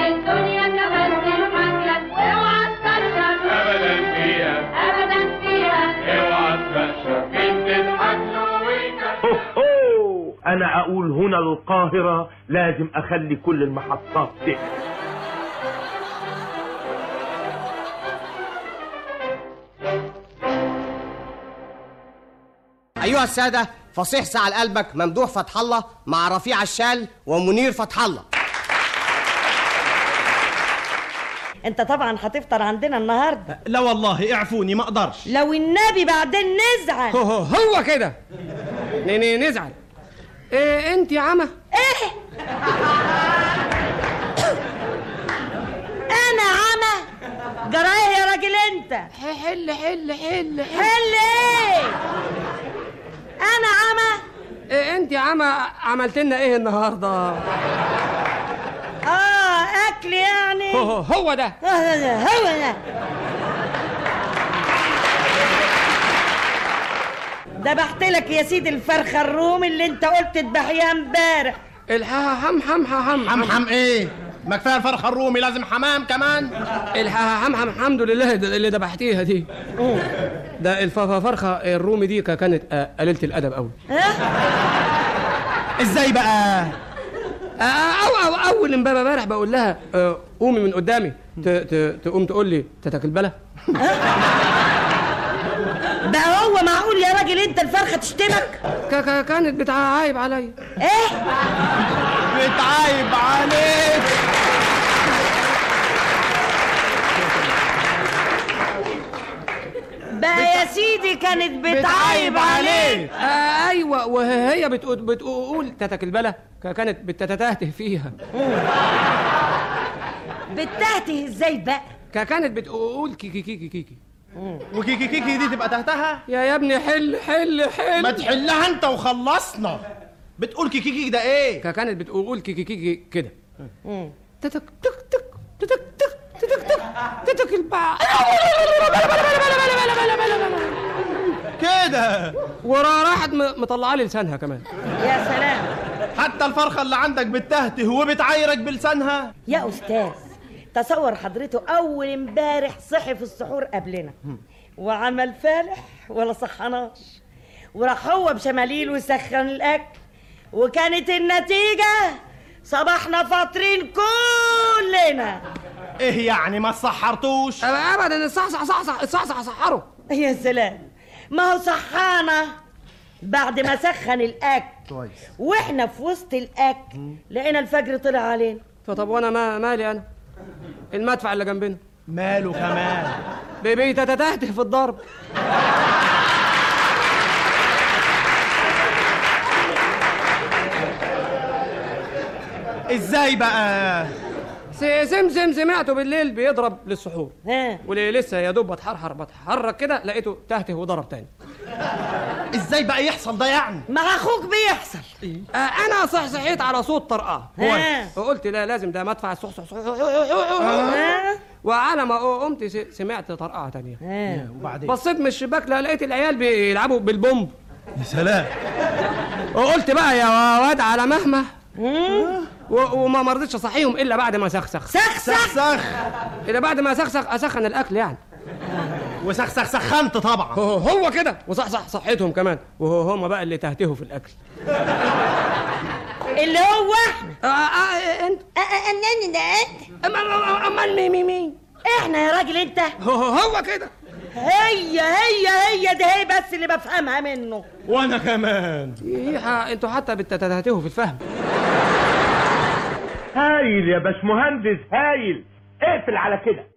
الدنيا كمان تضحك لك واوعى تكشر ابدا فيها ابدا فيها اوعى تكشر مين تضحك له ويكشر هو انا اقول هنا القاهرة لازم اخلي كل المحطات تقفل أيها السادة فصيح سعى قلبك ممدوح فتح الله مع رفيع الشال ومنير فتح الله انت طبعا هتفطر عندنا النهارده لا والله اعفوني ما اقدرش لو النبي بعدين نزعل هو, هو, هو كده ن- ن- نزعل إيه انت يا عمى ايه انا عمى جرايه يا راجل انت حل حل حل حل ايه انا عمى إيه انت يا عمى عملت لنا ايه النهارده اه اكل يعني هو, هو, هو ده هو ده هو ده ذبحت لك يا سيدي الفرخه الرومي اللي انت قلت تذبحيها امبارح الحها حم حم حم حم حمحم ايه ما كفايه الفرخه الرومي لازم حمام كمان الحها حم حم الحمد لله ده- اللي ذبحتيها دي ده الفرخه الرومي دي كانت آه، قليله الادب قوي ازاي بقى أو أو أول امبارح بقول لها آه، قومي من قدامي ت- ت- تقوم تقول لي تتاكل بلا بقى هو معقول يا راجل انت الفرخه تشتمك ك- ك- كانت بتعايب عليا ايه بتعايب عليك بقى يا سيدي كانت بتعايب عليك آه ايوه وهي بتقول بتقول تتاكل بلا ك- كانت بتتهته فيها بتهته ازاي بقى ك- كانت بتقول كيكي كيكي كيكي وكيكي كيكي دي تبقى تحتها يا يا ابني حل حل حل ما تحلها انت وخلصنا بتقول كيكي كيكي ده ايه ك- كانت بتقول كيكي كيكي كده تتك تك تك تتك تك تتك تك تتك البع كده وراحت م- مطلعه لي لسانها كمان يا سلام حتى الفرخه اللي عندك بتهته وبتعايرك بلسانها يا استاذ تصور حضرته اول امبارح صحي في السحور قبلنا وعمل فالح ولا صحناش وراح هو بشماليل وسخن الاكل وكانت النتيجه صباحنا فاطرين كلنا ايه يعني ما صحرتوش ابدا الصحصح صحصح الصحصح صحره يا سلام ما هو صحانا بعد ما سخن الاكل كويس واحنا في وسط الاكل لقينا الفجر طلع علينا فطب وانا ما مالي انا المدفع اللي جنبنا ماله كمان بيبي تتهته في الضرب ازاي بقى س- سمسم سمعته بالليل بيضرب للسحور ها وليه لسه يا دوب بتحرحر بتحرك كده لقيته تهته وضرب تاني ازاي بقى يحصل ده يعني مع اخوك بيحصل آه انا صحصحيت على صوت طرقعه ها وقلت لا لازم ده مدفع الصحصح ها وعلى ما قمت س- سمعت طرقعه تانية ها وبعدين بصيت من الشباك لا لقيت العيال بيلعبوا بالبومب يا سلام وقلت بقى يا واد على مهما و- وما مرضتش اصحيهم الا بعد ما سخسخ سخسخ سخ الا بعد ما سخسخ اسخن الاكل يعني وسخسخ سخنت طبعا هو, هو كده وصحصح صحتهم كمان وهو هم بقى اللي تهتهوا في الاكل اللي هو احنا آه آه انت انني ده انت أما- امال مين مين مين احنا يا راجل انت هو, هو كده هي هي هي ده هي بس اللي بفهمها منه وانا كمان إيه، انتوا حتى بتتهتهوا في الفهم هايل يا باشمهندس هايل اقفل على كده